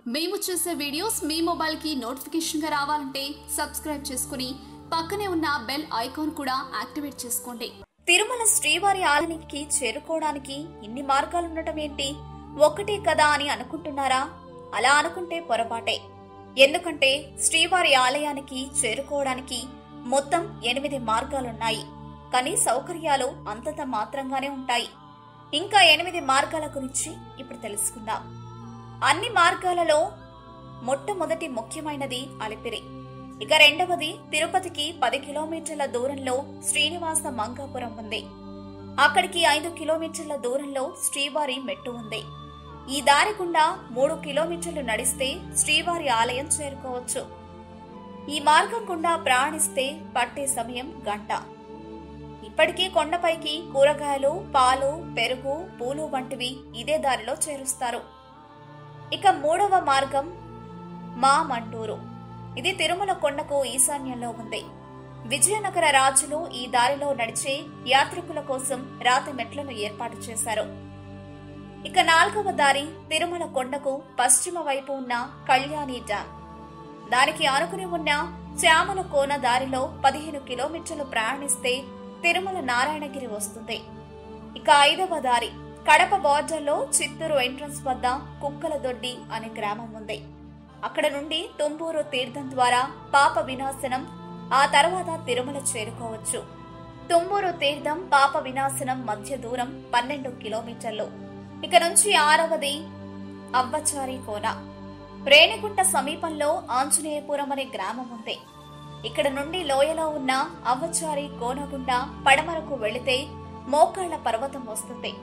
మేము చేసే వీడియోస్ మీ మొబైల్కి నోటిఫికేషన్గా రావాలంటే సబ్స్క్రైబ్ చేసుకుని పక్కనే ఉన్న బెల్ ఐకాన్ కూడా యాక్టివేట్ చేసుకోండి తిరుమల శ్రీవారి ఆలయానికి చేరుకోవడానికి ఇన్ని మార్గాలుండటం ఏంటి ఒక్కటే కదా అని అనుకుంటున్నారా అలా అనుకుంటే పొరపాటే ఎందుకంటే శ్రీవారి ఆలయానికి చేరుకోవడానికి మొత్తం ఎనిమిది మార్గాలున్నాయి కానీ సౌకర్యాలు అంతంత మాత్రంగానే ఉంటాయి ఇంకా ఎనిమిది మార్గాల గురించి ఇప్పుడు తెలుసుకుందాం అన్ని మార్గాలలో మొట్టమొదటి ముఖ్యమైనది అలిపిరి ఇక రెండవది తిరుపతికి పది కిలోమీటర్ల దూరంలో శ్రీనివాస మంగాపురం ఉంది అక్కడికి ఐదు కిలోమీటర్ల దూరంలో శ్రీవారి మెట్టు ఉంది ఈ దారి గుండా మూడు కిలోమీటర్లు నడిస్తే శ్రీవారి ఆలయం చేరుకోవచ్చు ఈ మార్గం గుండా ప్రయాణిస్తే పట్టే సమయం గంట ఇప్పటికీ కొండపైకి కూరగాయలు పాలు పెరుగు పూలు వంటివి ఇదే దారిలో చేరుస్తారు ఇక మూడవ మార్గం మా మంటూరు ఇది తిరుమల కొండకు ఈశాన్యంలో ఉంది విజయనగర రాజులు ఈ దారిలో నడిచే యాత్రికుల కోసం రాతి మెట్లను ఏర్పాటు చేశారు ఇక నాలుగవ దారి తిరుమల కొండకు పశ్చిమ వైపు ఉన్న కళ్యాణి డ్యాం దానికి ఆనుకుని ఉన్న శ్యామల కోన దారిలో పదిహేను కిలోమీటర్లు ప్రయాణిస్తే తిరుమల నారాయణగిరి వస్తుంది ఇక ఐదవ దారి కడప బార్డర్లో చిత్తూరు ఎంట్రన్స్ వద్ద కుక్కల దొడ్డి అనే గ్రామం ఉంది అక్కడ నుండి తుంబూరు తీర్థం ద్వారా పాప వినాశనం ఆ తర్వాత తిరుమల చేరుకోవచ్చు తుంబూరు తీర్థం పాప వినాశనం మధ్య దూరం పన్నెండు కిలోమీటర్లు ఇక నుంచి ఆరవది అవ్వచారి కోన రేణిగుంట సమీపంలో ఆంజనేయపురం అనే గ్రామం ఉంది ఇక్కడ నుండి లోయలో ఉన్న అవ్వచారి కోనగుండ పడమరకు వెళితే మోకాళ్ల పర్వతం వస్తుంది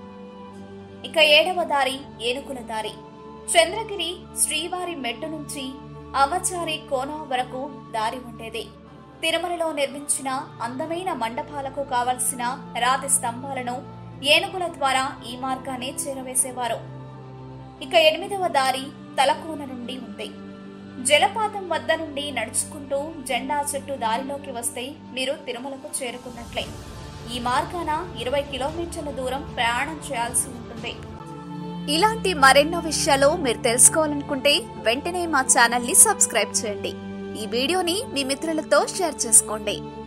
ఇక ఏడవ దారి ఏనుగుల దారి చంద్రగిరి శ్రీవారి మెట్టు నుంచి అవచారి కోన వరకు దారి ఉండేది తిరుమలలో నిర్మించిన అందమైన మండపాలకు కావలసిన రాతి స్తంభాలను ఏనుగుల ద్వారా ఈ మార్గాన్ని చేరవేసేవారు ఇక ఎనిమిదవ దారి తలకోన నుండి ఉంది జలపాతం వద్ద నుండి నడుచుకుంటూ జెండా చుట్టూ దారిలోకి వస్తే మీరు తిరుమలకు చేరుకున్నట్లే ఈ మార్గాన ఇరవై కిలోమీటర్ల దూరం ప్రయాణం చేయాల్సి ఉంటుంది ఇలాంటి మరెన్నో విషయాలు మీరు తెలుసుకోవాలనుకుంటే వెంటనే మా ఛానల్ ని సబ్స్క్రైబ్ చేయండి ఈ వీడియోని మీ మిత్రులతో షేర్ చేసుకోండి